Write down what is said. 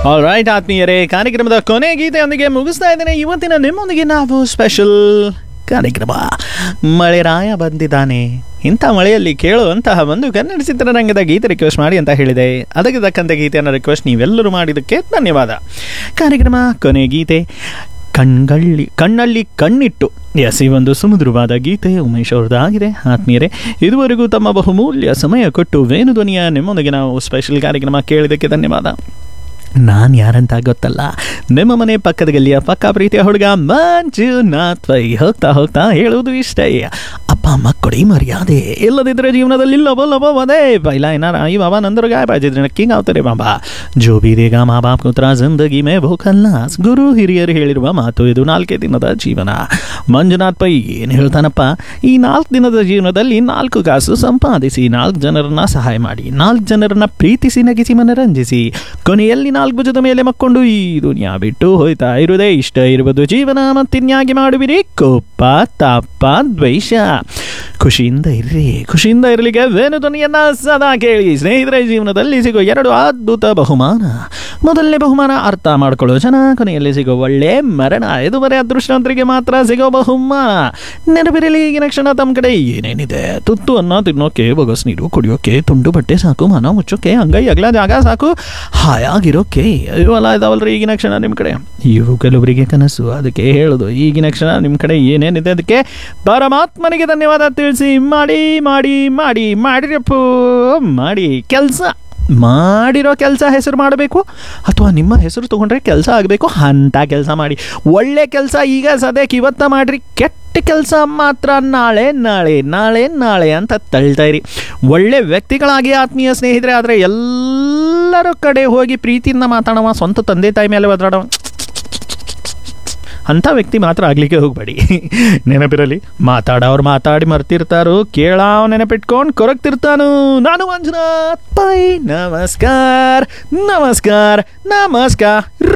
all right ಆತ್ಮೀಯರೇ ಕಾರ್ಯಕ್ರಮದ ಕೊನೆ ಗೀತೆಯೊಂದಿಗೆ ಮುಗಿಸ್ತಾ ಇದ್ದೇನೆ ಇವತ್ತಿನ ನಿಮ್ಮೊಂದಿಗೆ ನಾವು ಸ್ಪೆಷಲ್ ಕಾರ್ಯಕ್ರಮ ಮಳೆರಾಯ ಬಂದಿದ್ದಾನೆ ಇಂಥ ಮಳೆಯಲ್ಲಿ ಕೇಳುವಂತಹ ಒಂದು ಕನ್ನಡ ಚಿತ್ರರಂಗದ ಗೀತೆ ರಿಕ್ವೆಸ್ಟ್ ಮಾಡಿ ಅಂತ ಹೇಳಿದೆ ಅದಕ್ಕೆ ತಕ್ಕಂತೆ ಗೀತೆಯನ್ನು ರಿಕ್ವೆಸ್ಟ್ ನೀವೆಲ್ಲರೂ ಮಾಡಿದ್ದಕ್ಕೆ ಧನ್ಯವಾದ ಕಾರ್ಯಕ್ರಮ ಕೊನೆ ಗೀತೆ ಕಣ್ಗಳ್ಳಿ ಕಣ್ಣಲ್ಲಿ ಕಣ್ಣಿಟ್ಟು ಎಸ್ ಈ ಒಂದು ಸುಮಧುರವಾದ ಗೀತೆ ಉಮೇಶ್ ಅವ್ರದ್ದಾಗಿದೆ ಆತ್ಮೀಯರೇ ಇದುವರೆಗೂ ತಮ್ಮ ಬಹುಮೂಲ್ಯ ಸಮಯ ಕೊಟ್ಟು ವೇಣುಧ್ವನಿಯ ನಿಮ್ಮೊಂದಿಗೆ ನಾವು ಸ್ಪೆಷಲ್ ಕಾರ್ಯಕ್ರಮ ಕೇಳಿದ್ದಕ್ಕೆ ಧನ್ಯವಾದ ನಾನು ಯಾರಂತ ಗೊತ್ತಲ್ಲ ನಿಮ್ಮ ಮನೆ ಪಕ್ಕದ ಗಲ್ಲಿಯ ಪಕ್ಕ ಪ್ರೀತಿಯ ಹುಡುಗ ಮಂಜುನಾಥ್ ಪೈ ಹೋಗ್ತಾ ಹೋಗ್ತಾ ಹೇಳುವುದು ಇಷ್ಟೇ ಅಪ್ಪ ಅಮ್ಮ ಕೊಡಿ ಮರ್ಯಾದೆ ಇಲ್ಲದಿದ್ದರೆ ಜೀವನದಲ್ಲಿ ಲಬೋ ಲಬೋ ವದೇ ಪೈಲ ಏನಾರ ಈ ಬಾಬಾ ನಂತರ ಗಾಯ ಬಾಜಿದ್ರೆ ನಕ್ಕಿಂಗ್ ಆಗ್ತಾರೆ ಬಾಬಾ ಜೋ ಬಿ ದೇಗ ಮಾ ಬಾಪ್ ಕುತ್ರ ಜಿಂದಗಿ ಮೇ ಭೂಖಲ್ಲಾಸ್ ಗುರು ಹಿರಿಯರು ಹೇಳಿರುವ ಮಾತು ಇದು ನಾಲ್ಕೇ ದಿನದ ಜೀವನ ಮಂಜುನಾಥ್ ಪೈ ಏನು ಹೇಳ್ತಾನಪ್ಪ ಈ ನಾಲ್ಕು ದಿನದ ಜೀವನದಲ್ಲಿ ನಾಲ್ಕು ಕಾಸು ಸಂಪಾದಿಸಿ ನಾಲ್ಕು ಜನರನ್ನ ಸಹಾಯ ಮಾಡಿ ನಾಲ್ಕು ಜನರನ್ನ ಪ್ರೀತಿಸಿ ನಗಿಸಿ ಮನರಂಜಿಸಿ ಕೊನೆಯಲ್ಲಿ ನಾಲ್ಕು ಭುಜದ ಮೇಲೆ ಮಕ್ಕೊಂಡು ಈ ದುನಿಯಾ ಬಿಟ್ಟು ಹೋಯ್ತಾ ಇರುವುದೇ ಇಷ್ಟ ಇರುವುದು ಜೀವನ ಮತ್ತಿನ್ಯಾಗಿ ಮಾಡುವಿರಿ ಕೋಪ ತಾಪ ದ್ವೇಷ ಖುಷಿಯಿಂದ ಇರ್ರಿ ಖುಷಿಯಿಂದ ಇರಲಿಕ್ಕೆ ವೇಣು ಧ್ವನಿಯನ್ನ ಸದಾ ಕೇಳಿ ಸ್ನೇಹಿತರೆ ಜೀವನದಲ್ಲಿ ಸಿಗೋ ಎರಡು ಅದ್ಭುತ ಬಹುಮಾನ ಮೊದಲನೇ ಬಹುಮಾನ ಅರ್ಥ ಮಾಡ್ಕೊಳ್ಳೋ ಜನ ಕೊನೆಯಲ್ಲಿ ಸಿಗೋ ಒಳ್ಳೆ ಮರಣ ಇದುವರೆ ಅದೃಷ್ಟವಂತರಿಗೆ ಮಾತ್ರ ಸಿಗೋ ಬಹುಮಾನ ನೆನಪಿರಲಿ ಈಗಿನ ಕ್ಷಣ ತಮ್ಮ ಕಡೆ ಏನೇನಿದೆ ತುತ್ತು ಅನ್ನ ತಿನ್ನೋಕೆ ಬೊಗಸ್ ನೀರು ಕುಡಿಯೋಕೆ ತುಂಡು ಬಟ್ಟೆ ಸಾಕು ಮನ ಮುಚ್ಚೋಕೆ ಅಂಗೈ ಅಗಲ ಜಾಗ ಸಾಕು ಹಾಯಾಗಿರೋಕೆ ಇವೆಲ್ಲ ಇದಾವಲ್ರಿ ಈಗಿನ ಕ್ಷಣ ನಿಮ್ಮ ಕಡೆ ಇವು ಕೆಲವರಿಗೆ ಕನಸು ಅದಕ್ಕೆ ಹೇಳೋದು ಈಗಿನ ಕ್ಷಣ ನಿಮ್ಮ ಕಡೆ ಏನೇನಿದೆ ಅದಕ್ಕೆ ಪರಮಾತ್ಮನಿಗೆ ಧನ್ಯವಾದ ತಿಳಿಸಿ ಮಾಡಿ ಮಾಡಿ ಮಾಡಿ ಮಾಡಿರಪ್ಪು ಮಾಡಿ ಕೆಲಸ ಮಾಡಿರೋ ಕೆಲಸ ಹೆಸರು ಮಾಡಬೇಕು ಅಥವಾ ನಿಮ್ಮ ಹೆಸರು ತೊಗೊಂಡ್ರೆ ಕೆಲಸ ಆಗಬೇಕು ಅಂಥ ಕೆಲಸ ಮಾಡಿ ಒಳ್ಳೆ ಕೆಲಸ ಈಗ ಸದ್ಯಕ್ಕೆ ಇವತ್ತ ಮಾಡಿರಿ ಕೆಟ್ಟ ಕೆಲಸ ಮಾತ್ರ ನಾಳೆ ನಾಳೆ ನಾಳೆ ನಾಳೆ ಅಂತ ತಳ್ತಾ ಇರಿ ಒಳ್ಳೆ ವ್ಯಕ್ತಿಗಳಾಗಿ ಆತ್ಮೀಯ ಸ್ನೇಹಿತರೆ ಆದರೆ ಎಲ್ಲರ ಕಡೆ ಹೋಗಿ ಪ್ರೀತಿಯಿಂದ ಮಾತಾಡವ ಸ್ವಂತ ತಂದೆ ತಾಯಿ ಮೇಲೆ ಒದ್ದಾಡವ ಅಂಥ ವ್ಯಕ್ತಿ ಮಾತ್ರ ಆಗ್ಲಿಕ್ಕೆ ಹೋಗಬೇಡಿ ನೆನಪಿರಲಿ ಮಾತಾಡೋರು ಮಾತಾಡಿ ಮರ್ತಿರ್ತಾರೋ ಕೇಳಾವ್ ನೆನಪಿಟ್ಕೊಂಡು ಕೊರಗ್ತಿರ್ತಾನು ನಾನು ಮಂಜುನಾಥ್ ಪೈ ನಮಸ್ಕಾರ ನಮಸ್ಕಾರ ನಮಸ್ಕಾರ